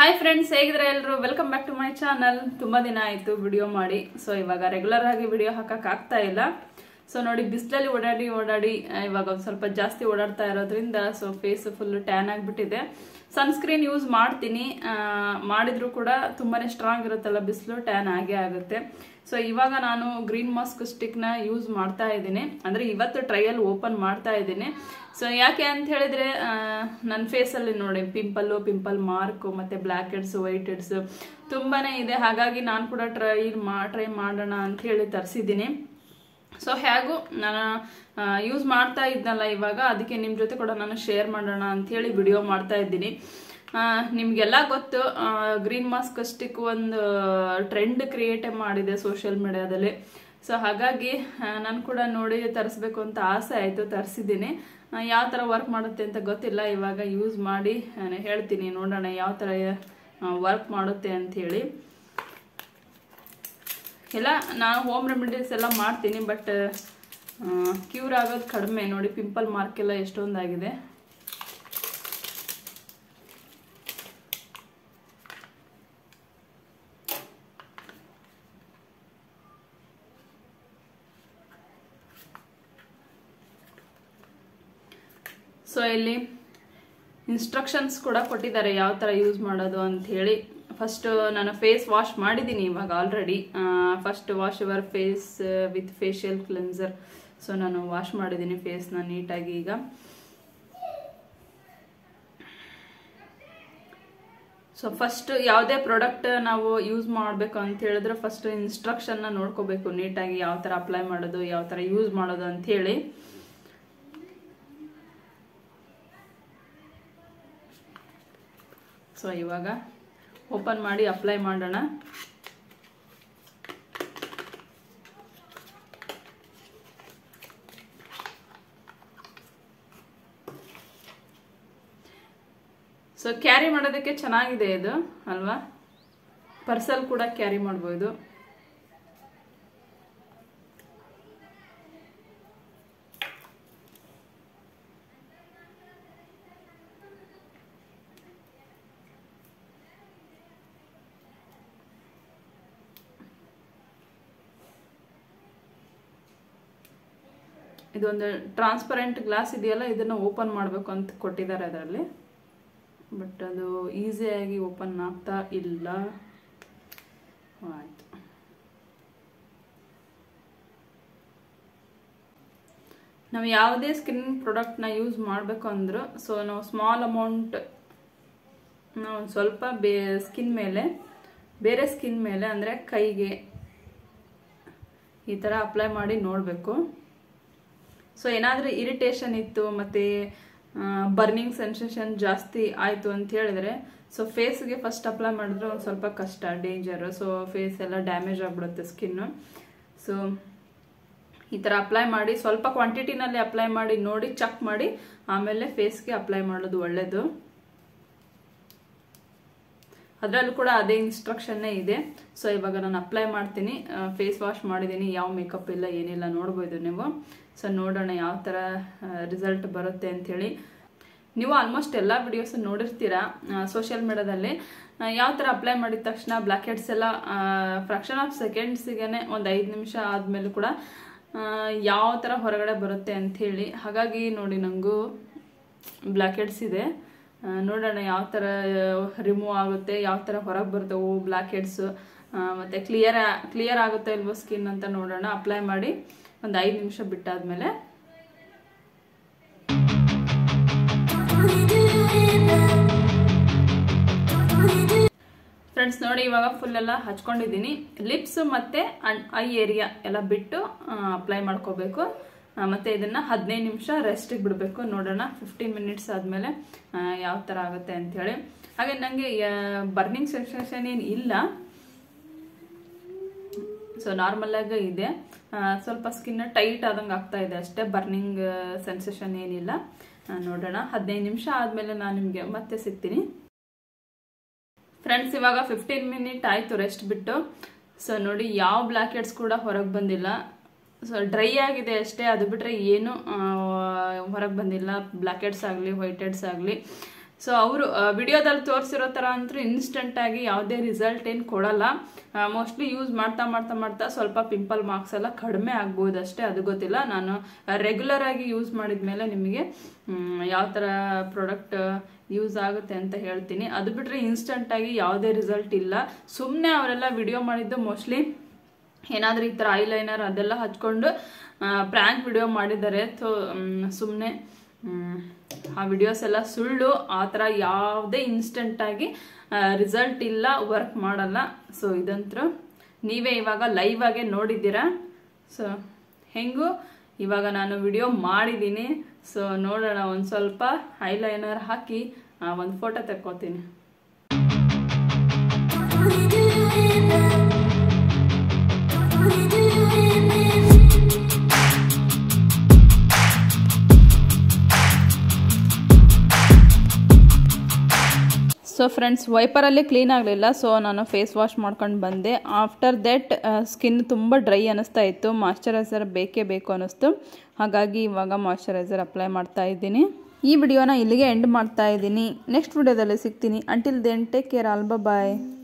hi friends ಹೇಗಿದ್ರೆ ಎಲ್ಲರೂ welcome back to my channel ತುಂಬಾ ದಿನ ಆಯ್ತು ವಿಡಿಯೋ ಮಾಡಿ ಸೊ ಇವಾಗ ರೆಗ್ಯುಲರ್ ಆಗಿ ವಿಡಿಯೋ ಹಾಕಕ್ ಆಗ್ತಾ ಇಲ್ಲ ಸೊ ನೋಡಿ ಬಿಸಿಲಲ್ಲಿ ಓಡಾಡಿ ಓಡಾಡಿ ಆ, ಇವಾಗ ಒಂದ್ ಸ್ವಲ್ಪ ಜಾಸ್ತಿ ಓಡಾಡ್ತಾ ಇರೋದ್ರಿಂದ ಸೊ ಫೇಸ್ ಫುಲ್ ಟ್ಯಾನ್ ಆಗಿಬಿಟ್ಟಿದೆ ಸನ್ಸ್ಕ್ರೀನ್ ಯೂಸ್ ಮಾಡ್ತೀನಿ ಆ, ಮಾಡಿದ್ರು ಕೂಡ ತುಂಬಾನೇ ಸ್ಟ್ರಾಂಗ್ ಇರುತ್ತಲ್ಲ ಬಿಸಿಲು ಟ್ಯಾನ್ ಆಗೇ ಆಗುತ್ತೆ ಸೊ ಇವಾಗ ನಾನು ಗ್ರೀನ್ ಮಾಸ್ಕ್ ಸ್ಟಿಕ್ನ ಯೂಸ್ ಮಾಡ್ತಾ ಇದ್ದೀನಿ ಅಂದ್ರೆ ಇವತ್ತು ಟ್ರಯಲ್ ಓಪನ್ ಮಾಡ್ತಾ ಇದ್ದೀನಿ ಸೊ ಯಾಕೆ ಅಂತ ಹೇಳಿದ್ರೆ ಆ, ನನ್ನ ಫೇಸಲ್ಲಿ ನೋಡಿ ಪಿಂಪಲ್ಲು ಪಿಂಪಲ್ ಮಾರ್ಕ್ ಮತ್ತೆ ಬ್ಲ್ಯಾಕ್ ಹೆಡ್ಸ್ ವೈಟ್ ಹೆಡ್ಸ್ ತುಂಬಾನೇ ಇದೆ ಹಾಗಾಗಿ ನಾನು ಕೂಡ ಟ್ರೈ ಮಾ ಟ್ರೈ ಮಾಡೋಣ ಅಂತ ಹೇಳಿ ತರಿಸಿದ್ದೀನಿ ಸೊ ಹೇಗೂ ನಾನು ಯೂಸ್ ಮಾಡ್ತಾ ಇದ್ನಲ್ಲ ಇವಾಗ ಅದಕ್ಕೆ ನಿಮ್ಮ ಜೊತೆ ಕೂಡ ನಾನು ಶೇರ್ ಮಾಡೋಣ ಅಂಥೇಳಿ ವಿಡಿಯೋ ಮಾಡ್ತಾ ಇದ್ದೀನಿ ಆ, ನಿಮ್ಗೆಲ್ಲ ಗೊತ್ತು ಗ್ರೀನ್ ಮಾಸ್ಕ್ ಸ್ಟಿಕ್ ಒಂದು ಟ್ರೆಂಡ್ ಕ್ರಿಯೇಟ್ ಮಾಡಿದೆ ಸೋಷಿಯಲ್ ಮೀಡಿಯಾದಲ್ಲಿ ಸೊ ಹಾಗಾಗಿ ನಾನು ಕೂಡ ನೋಡಿ ತರಿಸ್ಬೇಕು ಅಂತ ಆಸೆ ಆಯಿತು ತರಿಸಿದ್ದೀನಿ ಯಾವ ಥರ ವರ್ಕ್ ಮಾಡುತ್ತೆ ಅಂತ ಗೊತ್ತಿಲ್ಲ ಇವಾಗ ಯೂಸ್ ಮಾಡಿ ನಾನು ಹೇಳ್ತೀನಿ ನೋಡೋಣ ಯಾವ ಥರ ವರ್ಕ್ ಮಾಡುತ್ತೆ ಅಂಥೇಳಿ ಎಲ್ಲ ನಾನು ಹೋಮ್ ರೆಮಿಡೀಸ್ ಎಲ್ಲ ಮಾಡ್ತೀನಿ ಬಟ್ ಕ್ಯೂರ್ ಆಗೋದು ಕಡಿಮೆ ನೋಡಿ ಪಿಂಪಲ್ ಮಾರ್ಕ್ ಎಲ್ಲ ಎಷ್ಟೊಂದಾಗಿದೆ ಸೊ ಇಲ್ಲಿ ಇನ್ಸ್ಟ್ರಕ್ಷನ್ಸ್ ಕೂಡ ಕೊಟ್ಟಿದ್ದಾರೆ ಯಾವ ಥರ ಯೂಸ್ ಮಾಡೋದು ಅಂತ ಹೇಳಿ ಫಸ್ಟ್ ನಾನು ಫೇಸ್ ವಾಶ್ ಮಾಡಿದ್ದೀನಿ ಇವಾಗ already first wash your face with facial cleanser so ನಾನು ವಾಶ್ ಮಾಡಿದ್ದೀನಿ ಫೇಸ್ನ ನೀಟಾಗಿ ಈಗ ಸೊ ಫಸ್ಟ್ ಯಾವುದೇ ಪ್ರಾಡಕ್ಟ್ ನಾವು ಯೂಸ್ ಮಾಡಬೇಕು ಅಂತ ಹೇಳಿದ್ರೆ ಫಸ್ಟ್ ಇನ್ಸ್ಟ್ರಕ್ಷನ್ನ ನೋಡ್ಕೋಬೇಕು ನೀಟಾಗಿ ಯಾವ ಥರ ಅಪ್ಲೈ ಮಾಡೋದು ಯಾವ ಥರ ಯೂಸ್ ಮಾಡೋದು ಅಂತ ಹೇಳಿ ಸೊ ಇವಾಗ ಓಪನ್ ಮಾಡಿ ಅಪ್ಲೈ ಮಾಡೋಣ ಸೊ ಕ್ಯಾರಿ ಮಾಡೋದಕ್ಕೆ ಚೆನ್ನಾಗಿದೆ ಇದು ಅಲ್ವಾ ಪರ್ಸಲ್ ಕೂಡ ಕ್ಯಾರಿ ಮಾಡ್ಬೋದು ಇದೊಂದು ಟ್ರಾನ್ಸ್ಪರೆಂಟ್ ಗ್ಲಾಸ್ ಇದೆಯಲ್ಲ ಇದನ್ನ ಓಪನ್ ಮಾಡಬೇಕು ಅಂತ ಕೊಟ್ಟಿದ್ದಾರೆ ಅದರಲ್ಲಿ ಬಟ್ ಅದು ಈಸಿಯಾಗಿ ಓಪನ್ ಆಗ್ತಾ ಇಲ್ಲ ಆಯ್ತು ನಾವು ಯಾವುದೇ ಸ್ಕಿನ್ ಪ್ರಾಡಕ್ಟ್ನ ಯೂಸ್ ಮಾಡಬೇಕು ಅಂದ್ರು ಸೊ ನಾವು ಸ್ಮಾಲ್ ಅಮೌಂಟ್ ನಾವು ಒಂದು ಸ್ವಲ್ಪ ಬೇ ಸ್ಕಿನ್ ಮೇಲೆ ಬೇರೆ ಸ್ಕಿನ್ ಮೇಲೆ ಅಂದರೆ ಕೈಗೆ ಈ ಥರ ಅಪ್ಲೈ ಮಾಡಿ ನೋಡಬೇಕು ಸೊ ಏನಾದರೂ ಇರಿಟೇಷನ್ ಇತ್ತು ಮತ್ತು ಬರ್ನಿಂಗ್ ಸೆನ್ಸೇಷನ್ ಜಾಸ್ತಿ ಆಯಿತು ಅಂತ ಹೇಳಿದ್ರೆ ಸೊ ಫೇಸ್ಗೆ ಫಸ್ಟ್ ಅಪ್ಲೈ ಮಾಡಿದ್ರೆ ಒಂದು ಸ್ವಲ್ಪ ಕಷ್ಟ ಡೇಂಜರು ಸೊ ಫೇಸ್ ಎಲ್ಲ ಡ್ಯಾಮೇಜ್ ಆಗಿಬಿಡುತ್ತೆ ಸ್ಕಿನ್ನು ಸೊ ಈ ಥರ ಅಪ್ಲೈ ಮಾಡಿ ಸ್ವಲ್ಪ ಕ್ವಾಂಟಿಟಿನಲ್ಲಿ ಅಪ್ಲೈ ಮಾಡಿ ನೋಡಿ ಚೆಕ್ ಮಾಡಿ ಆಮೇಲೆ ಫೇಸ್ಗೆ ಅಪ್ಲೈ ಮಾಡೋದು ಒಳ್ಳೆಯದು ಅದರಲ್ಲೂ ಕೂಡ ಅದೇ ಇನ್ಸ್ಟ್ರಕ್ಷನ್ನೇ ಇದೆ ಸೊ ಇವಾಗ ನಾನು ಅಪ್ಲೈ ಮಾಡ್ತೀನಿ ಫೇಸ್ ವಾಶ್ ಮಾಡಿದ್ದೀನಿ ಯಾವ ಮೇಕಪ್ ಇಲ್ಲ ಏನಿಲ್ಲ ನೋಡ್ಬೋದು ನೀವು ಸೊ ನೋಡೋಣ ಯಾವ ಥರ ರಿಸಲ್ಟ್ ಬರುತ್ತೆ ಅಂಥೇಳಿ ನೀವು ಆಲ್ಮೋಸ್ಟ್ ಎಲ್ಲ ವಿಡಿಯೋಸ್ ನೋಡಿರ್ತೀರಾ ಸೋಷಿಯಲ್ ಮೀಡಿಯಾದಲ್ಲಿ ಯಾವ ಥರ ಅಪ್ಲೈ ಮಾಡಿದ ತಕ್ಷಣ ಬ್ಲ್ಯಾಕ್ ಹೆಡ್ಸ್ ಎಲ್ಲ ಫ್ರಾಕ್ಷನ್ ಆಫ್ ಸೆಕೆಂಡ್ಸಿಗೆ ಒಂದು ಐದು ನಿಮಿಷ ಆದಮೇಲೆ ಕೂಡ ಯಾವ ಥರ ಹೊರಗಡೆ ಬರುತ್ತೆ ಅಂಥೇಳಿ ಹಾಗಾಗಿ ನೋಡಿ ನನಗೂ ಬ್ಲ್ಯಾಕ್ ಹೆಡ್ಸ್ ಇದೆ ನೋಡೋಣ ಯಾವ ಥರ ರಿಮೂವ್ ಆಗುತ್ತೆ ಯಾವ ಥರ ಹೊರಗೆ ಬರ್ತವೆ ಬ್ಲ್ಯಾಕ್ ಹೆಡ್ಸು ಮತ್ತು ಕ್ಲಿಯರ್ ಕ್ಲಿಯರ್ ಆಗುತ್ತೆ ಇಲ್ವೋ ಸ್ಕಿನ್ ಅಂತ ನೋಡೋಣ ಅಪ್ಲೈ ಮಾಡಿ ಒಂದು ಐದು ನಿಮಿಷ ಬಿಟ್ಟಾದ್ಮೇಲೆ ಫ್ರೆಂಡ್ಸ್ ನೋಡಿ ಇವಾಗ ಫುಲ್ ಎಲ್ಲ ಹಚ್ಕೊಂಡಿದ್ದೀನಿ ಲಿಪ್ಸ್ ಮತ್ತು ಐ ಏರಿಯಾ ಎಲ್ಲ ಬಿಟ್ಟು ಅಪ್ಲೈ ಮಾಡ್ಕೋಬೇಕು ಮತ್ತು ಇದನ್ನು ಹದಿನೈದು ನಿಮಿಷ ರೆಸ್ಟಿಗೆ ಬಿಡಬೇಕು ನೋಡೋಣ ಫಿಫ್ಟೀನ್ ಮಿನಿಟ್ಸ್ ಆದಮೇಲೆ ಯಾವ ಥರ ಆಗುತ್ತೆ ಅಂಥೇಳಿ ಹಾಗೆ ನನಗೆ ಬರ್ನಿಂಗ್ ಸೆನ್ಸೇಷನ್ ಏನು ಇಲ್ಲ ಸೊ ನಾರ್ಮಲಾಗಿ ಇದೆ ಸ್ವಲ್ಪ ಸ್ಕಿನ್ ಟೈಟ್ ಆದಂಗೆ ಆಗ್ತಾ ಇದೆ ಅಷ್ಟೇ ಬರ್ನಿಂಗ್ ಸೆನ್ಸೇಷನ್ ಏನಿಲ್ಲ ನೋಡೋಣ ಹದಿನೈದು ನಿಮಿಷ ಆದಮೇಲೆ ನಾನು ನಿಮಗೆ ಮತ್ತೆ ಸಿಗ್ತೀನಿ ಫ್ರೆಂಡ್ಸ್ ಇವಾಗ ಫಿಫ್ಟೀನ್ ಮಿನಿಟ್ ಆಯಿತು ರೆಸ್ಟ್ ಬಿಟ್ಟು ಸೊ ನೋಡಿ ಯಾವ ಬ್ಲ್ಯಾಕ್ ಹೆಡ್ಸ್ ಕೂಡ ಹೊರಗೆ ಬಂದಿಲ್ಲ ಸೊ ಡ್ರೈ ಆಗಿದೆ ಅಷ್ಟೇ ಅದು ಬಿಟ್ಟರೆ ಏನು ಹೊರಗೆ ಬಂದಿಲ್ಲ ಬ್ಲ್ಯಾಕ್ ಹೆಡ್ಸ್ ಆಗಲಿ ವೈಟ್ ಹೆಡ್ಸ್ ಆಗಲಿ ಸೊ ಅವರು ವಿಡಿಯೋದಲ್ಲಿ ತೋರಿಸಿರೋ ಥರ ಅಂತೂ ಇನ್ಸ್ಟೆಂಟಾಗಿ ಯಾವುದೇ ರಿಸಲ್ಟ್ ಏನು ಕೊಡಲ್ಲ ಮೋಸ್ಟ್ಲಿ ಯೂಸ್ ಮಾಡ್ತಾ ಮಾಡ್ತಾ ಮಾಡ್ತಾ ಸ್ವಲ್ಪ ಪಿಂಪಲ್ ಮಾರ್ಕ್ಸ್ ಎಲ್ಲ ಕಡಿಮೆ ಆಗ್ಬೋದು ಅಷ್ಟೇ ಅದು ಗೊತ್ತಿಲ್ಲ ನಾನು ರೆಗ್ಯುಲರ್ ಆಗಿ ಯೂಸ್ ಮಾಡಿದ ಮೇಲೆ ನಿಮಗೆ ಯಾವ ಥರ ಪ್ರಾಡಕ್ಟ್ ಯೂಸ್ ಆಗುತ್ತೆ ಅಂತ ಹೇಳ್ತೀನಿ ಅದು ಬಿಟ್ಟರೆ ಇನ್ಸ್ಟೆಂಟಾಗಿ ಯಾವುದೇ ರಿಸಲ್ಟ್ ಇಲ್ಲ ಸುಮ್ಮನೆ ಅವರೆಲ್ಲ ವಿಡಿಯೋ ಮಾಡಿದ್ದು ಮೋಸ್ಟ್ಲಿ ಏನಾದರೂ ಈ ಥರ ಐಲೈನರ್ ಅದೆಲ್ಲ ಹಚ್ಕೊಂಡು ಪ್ರ್ಯಾಂಕ್ ವಿಡಿಯೋ ಮಾಡಿದ್ದಾರೆ ಸೊ ಸುಮ್ಮನೆ ಆ ವಿಡಿಯೋಸ್ ಎಲ್ಲ ಸುಳ್ಳು ಆ ಥರ ಯಾವುದೇ ಇನ್ಸ್ಟೆಂಟಾಗಿ ರಿಸಲ್ಟ್ ಇಲ್ಲ ವರ್ಕ್ ಮಾಡಲ್ಲ ಸೊ ಇದಂತೂ ನೀವೇ ಇವಾಗ ಲೈವ್ ಆಗೇ ನೋಡಿದ್ದೀರಾ ಸೊ ಹೆಂಗೂ ಇವಾಗ ನಾನು ವಿಡಿಯೋ ಮಾಡಿದ್ದೀನಿ ಸೊ ನೋಡೋಣ ಒಂದು ಸ್ವಲ್ಪ ಐಲೈನರ್ ಹಾಕಿ ಒಂದು ಫೋಟೋ ತಕ್ಕೋತೀನಿ ಸೊ ಫ್ರೆಂಡ್ಸ್ ವೈಪರಲ್ಲಿ ಕ್ಲೀನ್ ಆಗಲಿಲ್ಲ ಸೊ ನಾನು ಫೇಸ್ ವಾಶ್ ಮಾಡ್ಕೊಂಡು ಬಂದೆ ಆಫ್ಟರ್ ದಟ್ ಸ್ಕಿನ್ ತುಂಬ ಡ್ರೈ ಅನ್ನಿಸ್ತಾ ಇತ್ತು ಮಾಯ್ಶ್ಚರೈಸರ್ ಬೇಕೇ ಬೇಕು ಅನ್ನಿಸ್ತು ಹಾಗಾಗಿ ಇವಾಗ ಮಾಯ್ಶ್ಚರೈಸರ್ ಅಪ್ಲೈ ಮಾಡ್ತಾ ಇದ್ದೀನಿ ಈ ವಿಡಿಯೋನ ಇಲ್ಲಿಗೆ ಎಂಡ್ ಮಾಡ್ತಾ ಇದ್ದೀನಿ ನೆಕ್ಸ್ಟ್ ವಿಡಿಯೋದಲ್ಲಿ ಸಿಗ್ತೀನಿ until then take care all ಬಾಯ್